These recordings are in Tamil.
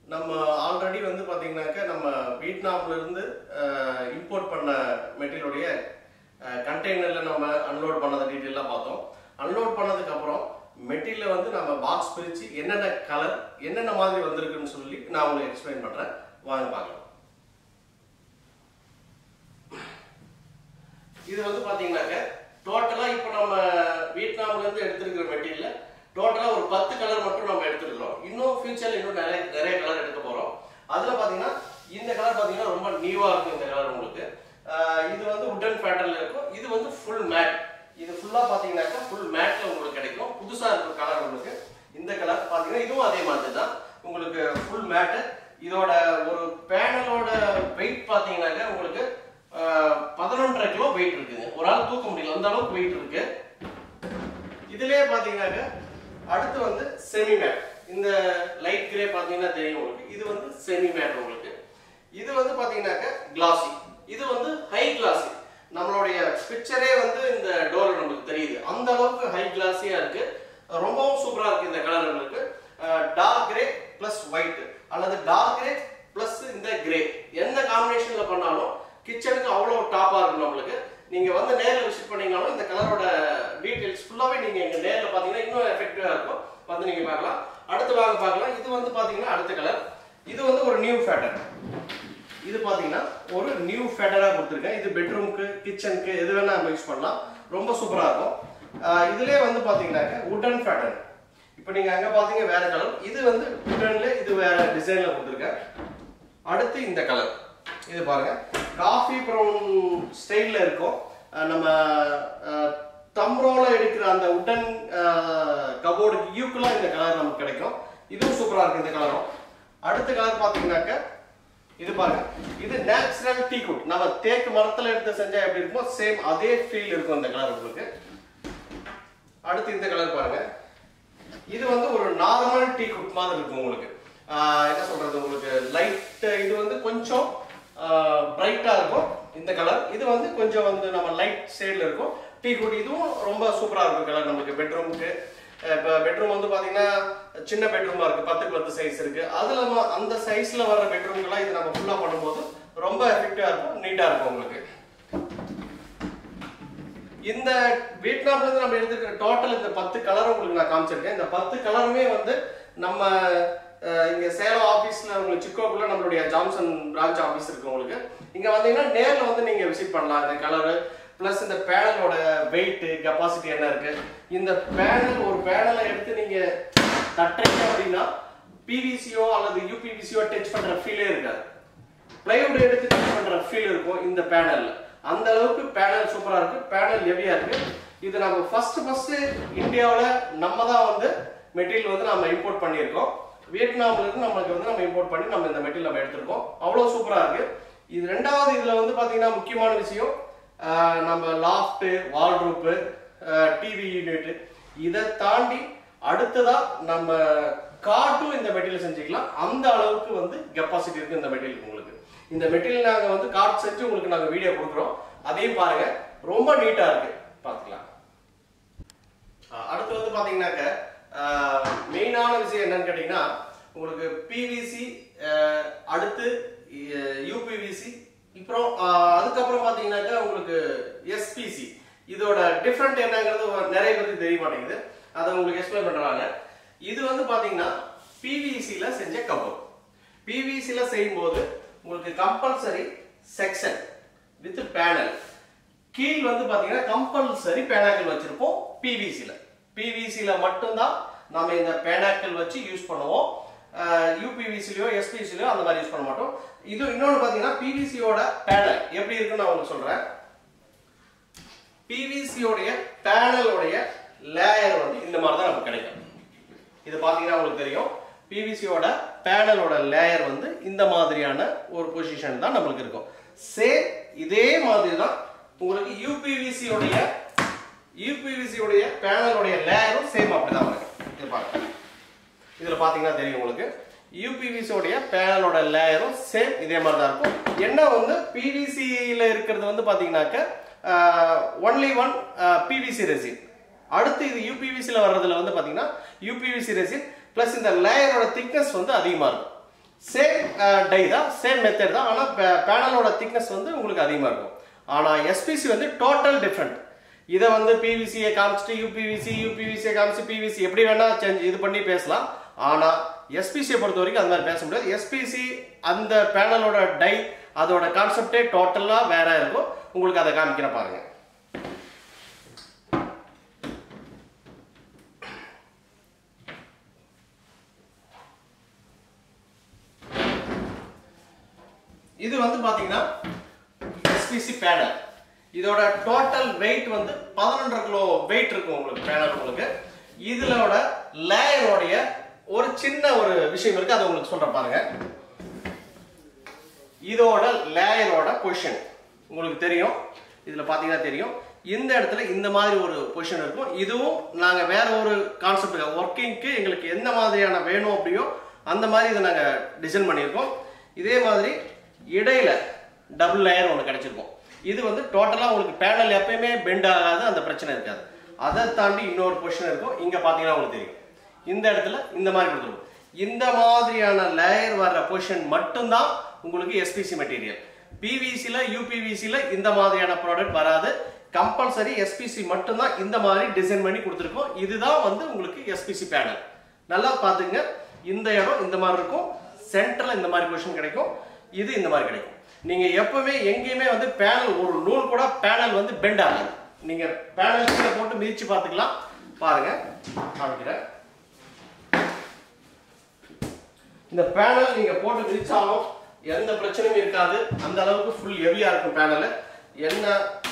நம்ம ஆல்ரெடி வந்து பார்த்தீங்கன்னாக்கா நம்ம வியட்நாம்ல இருந்து இம்போர்ட் பண்ண மெட்டீரியலுடைய கண்டெய்னரில் நம்ம அன்லோட் பண்ணத டீட்டெயிலாக பார்த்தோம் அன்லோட் பண்ணதுக்கு அப்புறம் மெட்டீரியலை வந்து நம்ம பாக்ஸ் பிரித்து என்னென்ன கலர் என்னென்ன மாதிரி வந்திருக்குன்னு சொல்லி நான் உங்களுக்கு எக்ஸ்பிளைன் பண்ணுறேன் வாங்க பார்க்கலாம் இது வந்து பாத்தீங்கன்னாக்க டோட்டலா இப்போ நம்ம வியட்நாம்ல இருந்து எடுத்திருக்கிற மெட்டீரியல் டோட்டலா ஒரு பத்து கலர் மட்டும் நம்ம எடுத்துருக்கிறோம் இன்னும் ஃபியூச்சர்ல இன்னும் நிறைய நிறைய கலர் எடுக்க போறோம் அதுல பாத்தீங்கன்னா இந்த கலர் பாத்தீங்கன்னா ரொம்ப நியூவா இருக்கும் இந்த கலர் உங்களுக்கு ஆஹ் இது வந்து உட்டன் பேட்டர்ல இருக்கும் இது வந்து ஃபுல் மேட் இது ஃபுல்லா பாத்தீங்கன்னாக்கா ஃபுல் மேட்ல உங்களுக்கு கிடைக்கும் புதுசா இருக்கிற கலர் உங்களுக்கு இந்த கலர் பாத்தீங்கன்னா இதுவும் அதே மாதிரி தான் உங்களுக்கு ஃபுல் மேட்டு இதோட ஒரு பேனலோட வெயிட் பாத்தீங்கன்னாக்கா உங்களுக்கு பதினொன்றரை கிலோ வெயிட் இருக்குங்க ஒரு ஆள் தூக்க முடியல அந்த அளவுக்கு வெயிட் இருக்கு இதுலயே பாத்தீங்கன்னாக்க அடுத்து வந்து செமி மேட் இந்த லைட் கிரே பாத்தீங்கன்னா தெரியும் உங்களுக்கு இது வந்து செமி மேட் உங்களுக்கு இது வந்து பாத்தீங்கன்னாக்க கிளாசி இது வந்து ஹை கிளாசி நம்மளுடைய பிக்சரே வந்து இந்த டோர் நமக்கு தெரியுது அந்த அளவுக்கு ஹை கிளாஸியா இருக்கு ரொம்பவும் சூப்பரா இருக்கு இந்த கலர் உங்களுக்கு டார்க் கிரே பிளஸ் ஒயிட் அல்லது டார்க் கிரே பிளஸ் இந்த கிரே எந்த காம்பினேஷன்ல பண்ணாலும் கிச்சனுக்கு அவ்வளோ டாப்பா இருக்கும் நம்மளுக்கு நீங்க வந்து நேரில் விசிட் பண்ணீங்கனாலும் இந்த கலரோட டீடைல்ஸ் ஃபுல்லாவே நீங்க இங்க நேரில் பாத்தீங்கன்னா இன்னும் எஃபெக்டிவா இருக்கும் வந்து நீங்க பார்க்கலாம் அடுத்து வாங்க பார்க்கலாம் இது வந்து பாத்தீங்கன்னா அடுத்த கலர் இது வந்து ஒரு நியூ ஃபேட்டர் இது பாத்தீங்கன்னா ஒரு நியூ ஃபேட்டரா கொடுத்துருக்கேன் இது பெட்ரூம்க்கு கிச்சனுக்கு எது வேணா நம்ம யூஸ் பண்ணலாம் ரொம்ப சூப்பரா இருக்கும் ஆஹ் இதுலயே வந்து பாத்தீங்கன்னாக்க உட்டன் ஃபேட்டர் இப்போ நீங்க அங்க பாத்தீங்க வேற கலர் இது வந்து உட்டன்ல இது வேற டிசைன்ல கொடுத்துருக்கேன் அடுத்து இந்த கலர் இது பாருங்க காஃபி ப்ரௌன் ஸ்டைல்ல இருக்கும் அஹ் நம்ம தம்ரோல எடுக்கிற அந்த உட்டன் கபோர்டுக்கு ஈக்குவலா இந்த கலர் நமக்கு கிடைக்கும் இதுவும் சூப்பரா இருக்கு இந்த கலரும் அடுத்த கலர் பாத்தீங்கன்னாக்க இது பாருங்க இது நேச்சுரல் டீ குட் நம்ம தேக்கு மரத்துல எடுத்து செஞ்சா எப்படி இருக்குமோ சேம் அதே ஃபீல் இருக்கும் இந்த கலர் உங்களுக்கு அடுத்து இந்த கலர் பாருங்க இது வந்து ஒரு நார்மல் டீ குட் மாதிரி இருக்கும் உங்களுக்கு ஆஹ் என்ன சொல்றது உங்களுக்கு லைட் இது வந்து கொஞ்சம் பிரைட்டா இருக்கும் இந்த கலர் இது வந்து கொஞ்சம் வந்து நம்ம லைட் ஷேட்ல இருக்கும் டீ குட் இதுவும் ரொம்ப சூப்பரா இருக்கும் கலர் நமக்கு பெட்ரூமுக்கு இப்போ பெட்ரூம் வந்து பாத்தீங்கன்னா சின்ன பெட்ரூமா இருக்கு பத்துக்கு பத்து சைஸ் இருக்கு அதுல நம்ம அந்த சைஸ்ல வர்ற பெட்ரூம்க்கெல்லாம் இது நம்ம ஃபுல்லா பண்ணும்போது ரொம்ப எஃபெக்டிவா இருக்கும் நீட்டா இருக்கும் உங்களுக்கு இந்த வியட்நாம்ல இருந்து நம்ம எடுத்துக்கிற டோட்டல் இந்த பத்து கலர் உங்களுக்கு நான் காமிச்சிருக்கேன் இந்த பத்து கலருமே வந்து நம்ம அஹ், இங்க சேலம் ஆபீஸ்ல உங்களுக்கு சிக்கோக்குள்ள நம்மளுடைய ஜான்சன் பிரான்ச் ஆபீஸ் இருக்கு உங்களுக்கு இங்க வந்தீங்கன்னா நேர்ல வந்து நீங்க விசிட் பண்ணலாம் இந்த கலரு பிளஸ் இந்த பேனலோட வெயிட் கெப்பாசிட்டி என்ன இருக்கு இந்த பேனல் ஒரு பேனலை எடுத்து நீங்க தட்டுறீங்க அப்படின்னா பிவிசியோ அல்லது யூபிவிசியோ டச் பண்ற ஃபீலே இருக்காது பிளைவுட் எடுத்து டச் பண்ற ஃபீல் இருக்கும் இந்த பேனல்ல அந்த அளவுக்கு பேனல் சூப்பரா இருக்கு பேனல் ஹெவியா இருக்கு இது நம்ம ஃபர்ஸ்ட் ஃபர்ஸ்ட் இந்தியாவுல நம்ம தான் வந்து மெட்டீரியல் வந்து நம்ம இம்போர்ட் பண்ணியிருக்கோம் வியட்நாம்ல இருந்து நம்மளுக்கு வந்து நம்ம இம்போர்ட் பண்ணி நம்ம இந்த மெட்டீரியல் நம்ம எடுத்திருக்கோம் அவ்வளவு சூப்பரா இருக்கு இது ரெண்டாவது இதுல வந்து பாத்தீங்கன்னா முக்கியமான விஷயம் ஆஹ் நம்ம லாஃப்ட் வால்ரூப்பு டிவி யூனிட் இதை தாண்டி அடுத்ததா நம்ம காட்டும் இந்த மெட்டீரியல் செஞ்சுக்கலாம் அந்த அளவுக்கு வந்து கெப்பாசிட்டி இருக்கு இந்த மெட்டீரியல் உங்களுக்கு இந்த மெட்டீரியல் நாங்க வந்து கார்ட் செஞ்சு உங்களுக்கு நாங்க வீடியோ கொடுக்குறோம் அதையும் பாருங்க ரொம்ப நீட்டா இருக்கு பார்த்துக்கலாம் ஆஹ் அடுத்து வந்து பாத்தீங்கன்னாக்க மெயினான விஷயம் என்னன்னு கேட்டீங்கன்னா உங்களுக்கு பிவிசி அடுத்து யூபிவிசி அப்புறம் ஆஹ் அதுக்கப்புறம் பாத்தீங்கன்னாக்க உங்களுக்கு எஸ்பிசி இதோட டிஃப்ரெண்ட் என்னங்கிறது ஒரு- நிறைய பேருக்கு தெரிய மாட்டேங்குது அதை உங்களுக்கு எக்ஸ்பிளைன் பண்றாங்க இது வந்து பாத்தீங்கன்னா பிவிசில செஞ்ச கப்பல் பிவிசில செய்யும்போது உங்களுக்கு கம்பல்சரி செக்ஷன் வித் பேனல் கீழ் வந்து பாத்தீங்கன்னா கம்பல்சரி பேனாக்கள் வச்சிருப்போம் பிவிசில பிவிசில மட்டும்தான் நம்ம இந்த பேனாக்கள் வச்சு யூஸ் பண்ணுவோம் யூபிவிசிலையோ எஸ்பிசிலையோ அந்த மாதிரி யூஸ் பண்ண மாட்டோம் இது இன்னொன்று பாத்தீங்கன்னா பிவிசியோட பேனல் எப்படி இருக்குன்னு நான் உங்களுக்கு சொல்றேன் பிவிசியோடைய பேனலோடைய லேயர் வந்து இந்த மாதிரி தான் நமக்கு கிடைக்கும் இது பாத்தீங்கன்னா உங்களுக்கு தெரியும் பிவிசியோட பேனலோட லேயர் வந்து இந்த மாதிரியான ஒரு பொசிஷன் தான் நம்மளுக்கு இருக்கும் சேம் இதே மாதிரி தான் உங்களுக்கு யூபிவிசி உடைய யூபிவிசி உடைய பேனலோடைய லேயரும் சேம் அப்படிதான் இருக்கும் இது பாருங்க இதுல பாத்தீங்கன்னா தெரியும் உங்களுக்கு யூபிவிசி உடைய பேனலோட லேயரும் சேம் இதே மாதிரி தான் இருக்கும் என்ன வந்து பிவிசியில இருக்கிறது வந்து பாத்தீங்கன்னாக்க ஒன்லி ஒன் பிவிசி ரெசின் அடுத்து இது யூபிவிசியில் வர்றதுல வந்து பாத்தீங்கன்னா யூபிவிசி ரெசின் ப்ளஸ் இந்த லேயரோட திக்னஸ் வந்து அதிகமாக இருக்கும் சேம் டை தான் சேம் மெத்தட் தான் ஆனால் பேனலோட திக்னஸ் வந்து உங்களுக்கு அதிகமாக இருக்கும் ஆனால் எஸ்பிசி வந்து டோட்டல் டிஃப்ரெண்ட் இதை வந்து பிவிசியை காமிச்சிட்டு யூபிவிசி யூபிவிசியை காமிச்சு பிவிசி எப்படி வேணா சேஞ்ச் இது பண்ணி பேசலாம் ஆனால் எஸ்பிசியை பொறுத்த வரைக்கும் அந்த மாதிரி பேச முடியாது எஸ்பிசி அந்த பேனலோட டை அதோட கான்செப்டே டோட்டலாக வேற இருக்கும் உங்களுக்கு அதை காமிக்கிற பாருங்க இது வந்து பாத்தீங்கன்னா எஸ்பிசி பேனல் இதோட டோட்டல் வெயிட் வந்து பதினொன்றரை கிலோ வெயிட் இருக்கும் உங்களுக்கு பேனல் உங்களுக்கு இதோட லேயரோடைய ஒரு சின்ன ஒரு விஷயம் இருக்கு அதை உங்களுக்கு சொல்றேன் பாருங்க இதோட லேயரோட பொசிஷன் உங்களுக்கு தெரியும் இதுல பாத்தீங்கன்னா தெரியும் இந்த இடத்துல இந்த மாதிரி ஒரு பொசிஷன் இருக்கும் இதுவும் நாங்க வேற ஒரு கான்செப்ட் ஒர்க்கிங்க்கு எங்களுக்கு எந்த மாதிரியான வேணும் அப்படியோ அந்த மாதிரி இதை நாங்க டிசைன் பண்ணியிருக்கோம் இதே மாதிரி இடையில டபுள் லேயர் ஒன்று கிடைச்சிருக்கும் இது வந்து டோட்டலாக உங்களுக்கு பேனல் எப்பயுமே பெண்ட் ஆகாது அந்த பிரச்சனை இருக்காது அதை தாண்டி இன்னொரு பொசிஷன் இருக்கும் இங்க பாத்தீங்கன்னா உங்களுக்கு தெரியும் இந்த இடத்துல இந்த மாதிரி கொடுத்துருக்கும் இந்த மாதிரியான லேயர் வர்ற பொசிஷன் மட்டும்தான் உங்களுக்கு எஸ்பிசி மெட்டீரியல் பிவிசில யூபிவிசில இந்த மாதிரியான ப்ராடக்ட் வராது கம்பல்சரி எஸ்பிசி மட்டும்தான் இந்த மாதிரி டிசைன் பண்ணி கொடுத்துருக்கோம் இதுதான் வந்து உங்களுக்கு எஸ்பிசி பேனல் நல்லா பாத்துங்க இந்த இடம் இந்த மாதிரி இருக்கும் சென்டர்ல இந்த மாதிரி பொசிஷன் கிடைக்கும் இது இந்த மாதிரி கிடைக்கும் நீங்க எப்பவுமே எங்கேயுமே வந்து பேனல் ஒரு நூல் கூட பேனல் வந்து பெண்ட் ஆகாது நீங்க பேனல் கீழே போட்டு மிதிச்சு பார்த்துக்கலாம் பாருங்க காமிக்கிறேன் இந்த பேனல் நீங்க போட்டு மிதிச்சாலும் எந்த பிரச்சனையும் இருக்காது அந்த அளவுக்கு ஃபுல் ஹெவியா இருக்கும் பேனல் என்ன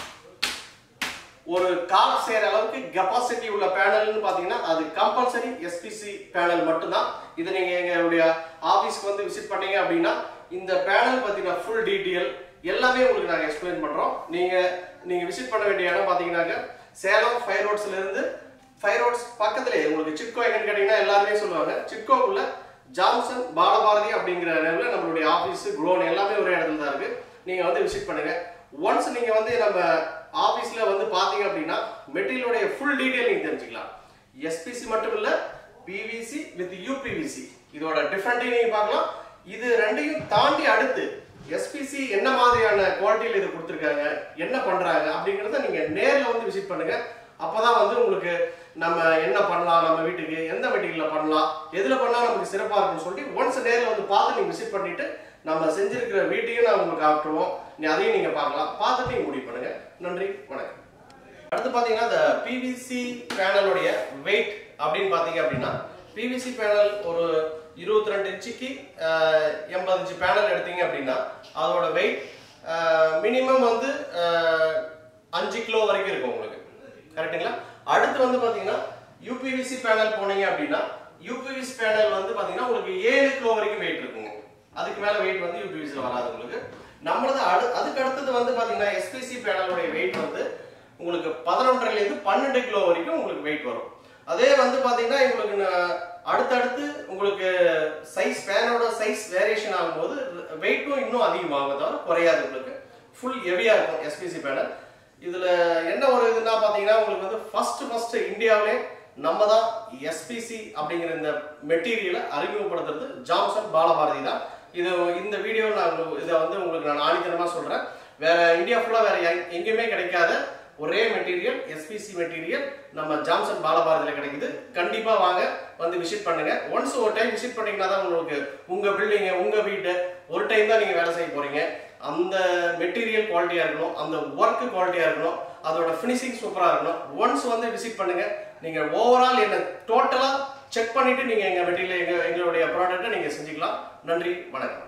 ஒரு கார் சேர அளவுக்கு கெப்பாசிட்டி உள்ள பேனல்னு பாத்தீங்கன்னா அது கம்பல்சரி எஸ்பிசி பேனல் மட்டும்தான் இது நீங்க எங்களுடைய ஆபீஸ்க்கு வந்து விசிட் பண்ணீங்க அப்படின்னா இந்த பேனல் பத்தின ஃபுல் டீட்டெயில் எல்லாமே உங்களுக்கு நாங்க எக்ஸ்பிளைன் பண்றோம் நீங்க நீங்க விசிட் பண்ண வேண்டிய இடம் பாத்தீங்கன்னாக்க சேலம் ஃபைவ் ரோட்ஸ்ல இருந்து ஃபைவ் ரோட்ஸ் பக்கத்துலயே உங்களுக்கு சிட்கோ எங்கன்னு கேட்டீங்கன்னா எல்லாருமே சொல்லுவாங்க சிட்கோக்குள்ள ஜான்சன் பாலபாரதி அப்படிங்கிற நேம்ல நம்மளுடைய ஆபீஸ் குரோன் எல்லாமே ஒரே இடத்துல தான் இருக்கு நீங்க வந்து விசிட் பண்ணுங்க ஒன்ஸ் நீங்க வந்து நம்ம ஆபீஸ்ல வந்து பாத்தீங்க அப்படின்னா மெட்டீரியலுடைய ஃபுல் டீடைல் நீங்க தெரிஞ்சுக்கலாம் எஸ்பிசி மட்டும் இல்ல பிவிசி வித் யூபிவிசி இதோட டிஃபரெண்ட்டையும் நீங்க பார்க்கலாம் இது ரெண்டையும் தாண்டி அடுத்து எஸ்பிசி என்ன மாதிரியான குவாலிட்டியில் இது கொடுத்துருக்காங்க என்ன பண்றாங்க அப்படிங்கறத நீங்க நேர்ல வந்து விசிட் பண்ணுங்க அப்பதான் வந்து உங்களுக்கு நம்ம என்ன பண்ணலாம் நம்ம வீட்டுக்கு எந்த மெட்டீரியல்ல பண்ணலாம் எதுல பண்ணா நமக்கு சிறப்பா இருக்கும்னு சொல்லிட்டு ஒன்ஸ் நேர்ல வந்து பார்த்து நீங்க விசிட் பண்ணிட்டு நம்ம செஞ்சிருக்கிற வீட்டையும் நான் உங்களுக்கு காட்டுவோம் நீ அதையும் நீங்க பார்க்கலாம் பார்த்துட்டு நீங்க முடிவு பண்ணுங்க நன்றி வணக்கம் அடுத்து பாத்தீங்கன்னா இந்த பிவிசி பேனலுடைய வெயிட் அப்படின்னு பாத்தீங்க அப்படின்னா பிவிசி பேனல் ஒரு இருபத்தி ரெண்டு இன்ச்சுக்கு எண்பது இன்ச்சு பேனல் எடுத்தீங்க அப்படின்னா அதோட வெயிட் மினிமம் வந்து அஹ், அஞ்சு கிலோ வரைக்கும் இருக்கும் உங்களுக்கு கரெக்ட்டுங்களா அடுத்து வந்து பாத்தீங்கன்னா யூபிவிசி பேனல் போனீங்க அப்படின்னா யூபிவிசி பேனல் வந்து பாத்தீங்கன்னா உங்களுக்கு ஏழு கிலோ வரைக்கும் வெயிட் இருக்குங்க அதுக்கு மேல வெயிட் வந்து யூபிவிசில வராது உங்களுக்கு நம்மளது அடு அதுக்கு அடுத்தது வந்து பாத்தீங்கன்னா எஸ்பிசி பேனலுடைய வெயிட் வந்து உங்களுக்கு பதினொன்றரைல இருந்து பன்னெண்டு கிலோ வரைக்கும் உங்களுக்கு வெயிட் வரும் அதே வந்து பாத்தீங்கன்னா உங்களுக்கு ந- அடுத்தடுத்து உங்களுக்கு சைஸ் பேனோட சைஸ் வேரியேஷன் ஆகும்போது வெயிட்டும் இன்னும் அதிகமாகும் தவிர குறையாது உங்களுக்கு ஃபுல் ஹெவியா இருக்கும் எஸ்பிசி பேனல் இதுல என்ன ஒரு இதுனா பாத்தீங்கன்னா உங்களுக்கு வந்து ஃபர்ஸ்ட் ஃபர்ஸ்ட் இந்தியாவிலே நம்ம தான் எஸ்பிசி அப்படிங்கிற இந்த மெட்டீரியலை அறிமுகப்படுத்துறது ஜான்சன் பாலபாரதி தான் இது இந்த வீடியோ நான் உங்களுக்கு- இதை வந்து உங்களுக்கு நான் ஆணித்தனமா சொல்றேன் வேற இந்தியா ஃபுல்லா வேற எங்க- எங்கேயுமே கிடைக்காத ஒரே மெட்டீரியல் எஸ்பிசி மெட்டீரியல் நம்ம ஜான்சன் பாலபாரதியில கிடைக்குது கண்டிப்பா வாங்க வந்து விசிட் பண்ணுங்க ஒன்ஸ் ஒரு டைம் விசிட் பண்ணீங்கன்னா தான் உங்களுக்கு உங்க பில்டிங் உங்க வீட்டு ஒரு டைம் தான் நீங்க வேலை செய்ய போறீங்க அந்த மெட்டீரியல் குவாலிட்டியா இருக்கணும் அந்த ஒர்க் குவாலிட்டியா இருக்கணும் அதோட ஃபினிஷிங் சூப்பரா இருக்கணும் ஒன்ஸ் வந்து விசிட் பண்ணுங்க நீங்க ஓவரால் என்ன டோட்டலா செக் பண்ணிட்டு நீங்க எங்க மெட்டீரியல் எங்க எங்களுடைய ப்ராடக்ட்டை நீங்க செஞ்சுக்கலாம் நன்றி வணக்கம்